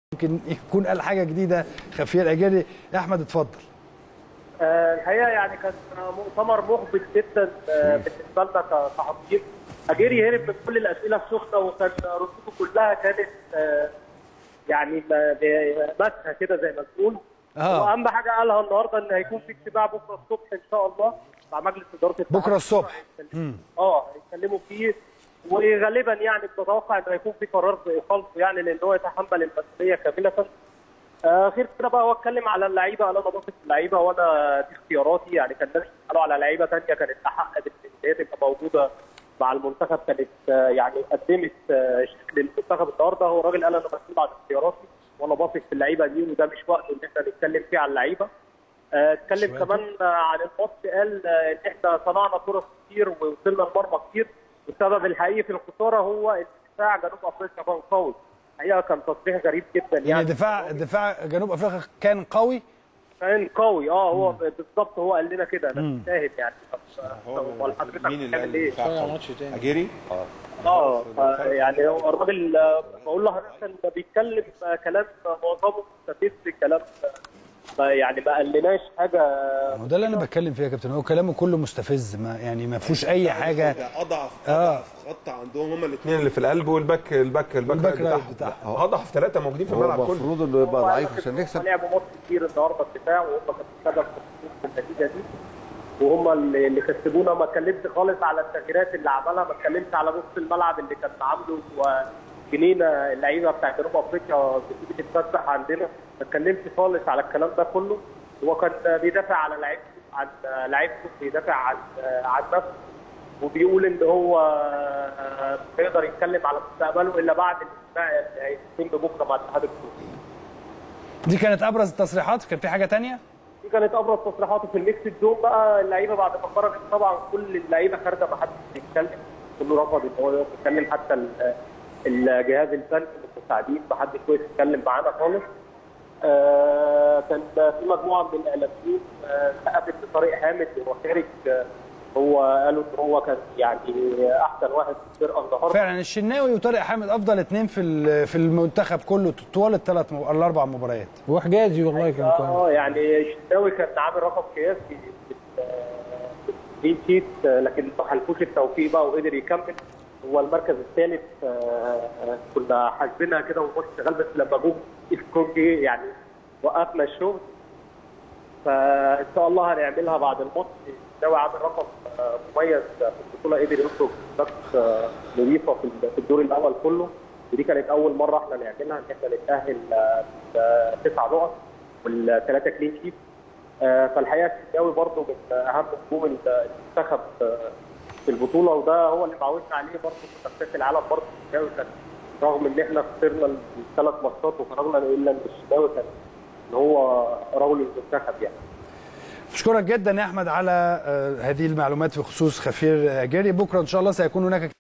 يمكن يكون قال حاجه جديده خفير اجاري يا احمد اتفضل آه، الحقيقه يعني كان مؤتمر محبط جدا آه، بالنسبه لنا كصحفيين اجيري هرب من كل الاسئله السخنه وكان ردوده كلها كانت آه، يعني ماسكه كده زي ما تقول آه. واهم حاجه قالها النهارده ان هيكون في اجتماع بكره الصبح ان شاء الله مع مجلس اداره الاتحاد. بكرة الصبح. هيتكلموا- اه هيتكلموا فيه وغالبا يعني بتوقع انه هيكون في قرار باقالته يعني لان هو يتحمل المسؤوليه كامله آه، غير كده بقى هو اتكلم على اللعيبه انا بثق في اللعيبه وانا دي اختياراتي يعني كان ناس قالوا على لعيبه ثانيه كانت احق بان هي تبقى موجوده مع المنتخب كانت آه، يعني قدمت آه، شكل المنتخب النهارده هو راجل قال انا مسؤول عن اختياراتي وانا باثق في اللعيبه دي وده مش وقت ان احنا نتكلم فيه عن اللعيبه آه، اتكلم كمان آه، عن الماتش قال آه، ان احنا صنعنا فرص كتير ووصلنا المرمى كتير والسبب الحقيقي في الخساره هو ان دفاع جنوب افريقيا كان قوي الحقيقه كان تصريح غريب جدا يعني يعني دفاع دفاع جنوب افريقيا كان قوي كان قوي اه هو بالظبط هو قال لنا كده انا مش فاهم يعني طب امال حضرتك مين اللي بتعمل ايه؟ قال اجيري اه ف- يعني هو الراجل آه، بقول لحضرتك إن بيتكلم آه، كلام معظمه مستفز كلام آه، ما يعني ما قالناش حاجه ما هو ده اللي انا بتكلم فيه يا كابتن هو كلامه كله مستفز ما يعني ما فيهوش اي حاجه ده اضعف آه. اضعف خط عندهم هما الاثنين اللي في القلب والباك الباك الباك والباك رايت رايت بتاعهم بتاعهم. اضعف ثلاثه موجودين في هو الملعب كله المفروض انه يبقى هو ضعيف قال لك عشان إن هم يكسب لعبوا ماتش كتير النهارده الدفاع وهم كانوا سبب في النتيجه دي وهم اللي اللي كسبونا ما اتكلمتش خالص على التغييرات اللي عملها ما اتكلمتش على نص الملعب اللي كان عامله جنينه اللعيبه بتاع جنوب افريقيا بتيجي تتفتح عندنا ما اتكلمتش خالص على الكلام ده كله هو كان بيدافع على لعيبته عن لعيبته بيدافع عن عن نفسه وبيقول ان هو آه، مش هيقدر يتكلم على مستقبله الا بعد الاجتماع اللي هيتم بكره مع اتحاد الكوره دي كانت ابرز التصريحات كان في حاجه تانية دي كانت ابرز تصريحاته في الميكس زون بقى اللعيبه بعد ما خرجت طبعا كل اللعيبه خارجه ما حدش بيتكلم كله رفض ان هو يقف يتكلم حتى ال- الجهاز الفني المساعدين ما حدش وقف يتكلم معانا خالص آه كان في مجموعه من الاعلاميين آه، سقفت لطارق حامد وهو خارج آه، هو قالوا ان هو كان يعني احسن واحد في الفرقه النهارده فعلا الشناوي وطارق حامد افضل اثنين في ال- في المنتخب كله طوال الثلاث الاربع مباريات وحجازي والله كان كويس اه يعني الشناوي كان عامل رقم قياسي في الكلين شيت لكن ما حلفوش التوفيق بقى وقدر يكمل هو المركز الثالث آه، آه، كنا حاسبينها كده والماتش شغال بس لما جم الكون جه يعني وقفنا الشغل فان شاء الله هنعملها بعد الماتش الشناوي عامل رقم آه، مميز في البطوله قدر يخرج نفس آه، نظيفه في في الدور الاول كله ودي كانت اول مره احنا نعملها ان احنا نتاهل آه، بتسع نقط والثلاثه كلين شيت آه، فالحقيقه الشناوي برضه من اهم نجوم المنتخب آه، في البطوله وده هو اللي معودنا عليه برضه في كاس العالم برضه الشناوي كان رغم ان احنا خسرنا الثلاث ماتشات وخرجنا الا ان الشناوي كان ان هو رجل المنتخب يعني اشكرك جدا يا احمد على آه، هذه المعلومات بخصوص خفير اجاري بكره ان شاء الله سيكون هناك